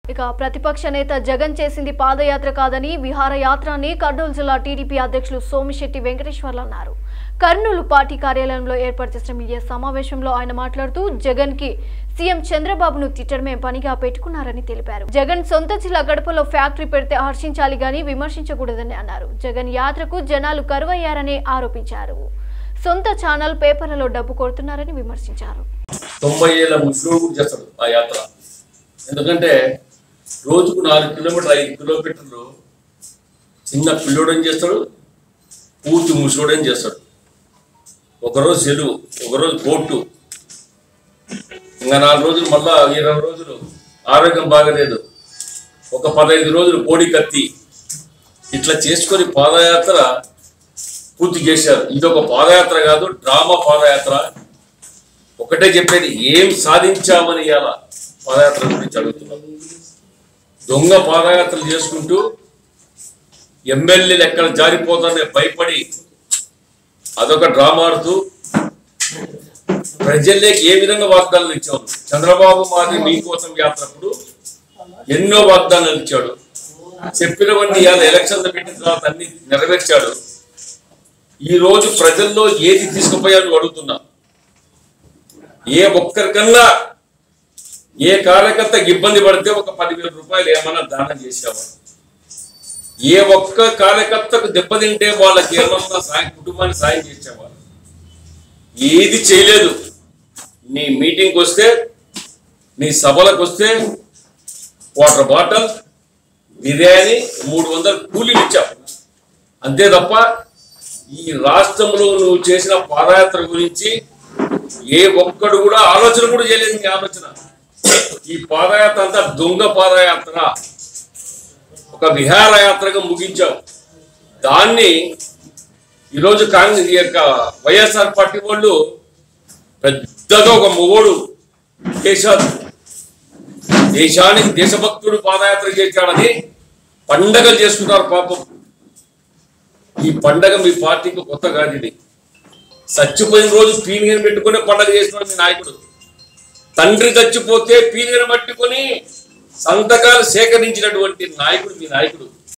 ఇక ప్రతిపక్ష నేత జగన్ చేసింది పాదయాత్ర కాదని విహారయాత్ర అని కర్నూలు జిల్లా టీడీపీ అధ్యక్షులు సోమిశెట్టి వెంకటేశ్వర్లు అన్నారు కర్నూలు పార్టీ కార్యాలయంలో ఏర్పాటు చేసిన మీడియా సమావేశంలో ఆయన మాట్లాడుతూ జగన్ కి సీఎం చంద్రబాబును తిట్టడమే పనిగా పెట్టుకున్నారని తెలిపారు జగన్ సొంత జిల్లా గడపలో ఫ్యాక్టరీ పెడితే హర్షించాలి గాని విమర్శించకూడదని అన్నారు జగన్ యాత్రకు జనాలు కరువయ్యారని ఆరోపించారు సొంత ఛానల్ పేపర్లలో డబ్బు కొడుతున్నారని విమర్శించారు తొంభై ఏళ్ళ ముసలోడు కూడా చేస్తాడు ఆ యాత్ర ఎందుకంటే రోజుకు నాలుగు కిలోమీటర్ ఐదు కిలోమీటర్లు చిన్న పిల్లోడని చేస్తాడు పూర్తి ముసలోడని చేస్తాడు ఒకరోజు సెలువు ఒకరోజు కోర్టు ఇంకా నాలుగు రోజులు మళ్ళా ఇరవై రోజులు ఆరోగ్యం బాగలేదు ఒక పదహైదు రోజులు కోడి కత్తి ఇట్లా చేసుకొని పాదయాత్ర పూర్తి చేశారు ఇది ఒక పాదయాత్ర కాదు డ్రామా పాదయాత్ర ఒకటే చెప్పేది ఏం సాధించామని ఇవాళ పాదయాత్ర గురించి అడుగుతున్నాం దొంగ పాదయాత్రలు చేసుకుంటూ ఎమ్మెల్యేలు ఎక్కడ జారిపోతానే భయపడి అదొక డ్రామా ఆడుతూ ప్రజల్లోకి ఏ విధంగా వాగ్దానాలు ఇచ్చారు చంద్రబాబు మాది మీకోసం యాత్రప్పుడు ఎన్నో వాగ్దానాలు ఇచ్చాడు చెప్పినవన్నీ ఇవాళ ఎలక్షన్లు పెట్టిన తర్వాత అన్ని నెరవేర్చాడు ఈ రోజు ప్రజల్లో ఏది తీసుకుపోయాను అడుగుతున్నా ఏ ఒక్కరికన్నా ఏ కార్యకర్తకి ఇబ్బంది పడితే ఒక పదివేల రూపాయలు ఏమన్నా దానం చేసేవాడు ఏ ఒక్క కార్యకర్తకు దెబ్బతింటే వాళ్ళకి ఏమన్నా సాయం కుటుంబానికి సాయం చేసేవాడు ఏది చేయలేదు నీ మీటింగ్కి వస్తే నీ సభలకు వస్తే వాటర్ బాటిల్ బిర్యానీ మూడు వందలు కూలీలు ఇచ్చావు అంతే తప్ప ఈ రాష్ట్రంలో నువ్వు చేసిన పాదయాత్ర గురించి ఏ ఒక్కడు కూడా ఆలోచన కూడా చేయలేదు నీ ఆలోచన ఈ పాదయాత్ర అంతా దొంగ పాదయాత్ర ఒక విహారయాత్రగా ముగించావు దాన్ని ఈరోజు కాంగ్రెస్ ఈ యొక్క వైఎస్ఆర్ పార్టీ వాళ్ళు పెద్దగా ఒక మొగోడు దేశాలు దేశానికి దేశభక్తుడు పాదయాత్ర చేశాడని పండగలు చేసుకున్నారు పాపం ఈ పండగ మీ పార్టీకి కొత్త కాదు ఇది చచ్చిపోయిన రోజు పీనిగని పెట్టుకునే పండగ చేసినాడు మీ నాయకుడు తండ్రి చచ్చిపోతే పీనిగని పట్టుకొని సంతకాలు సేకరించినటువంటి నాయకుడు మీ నాయకుడు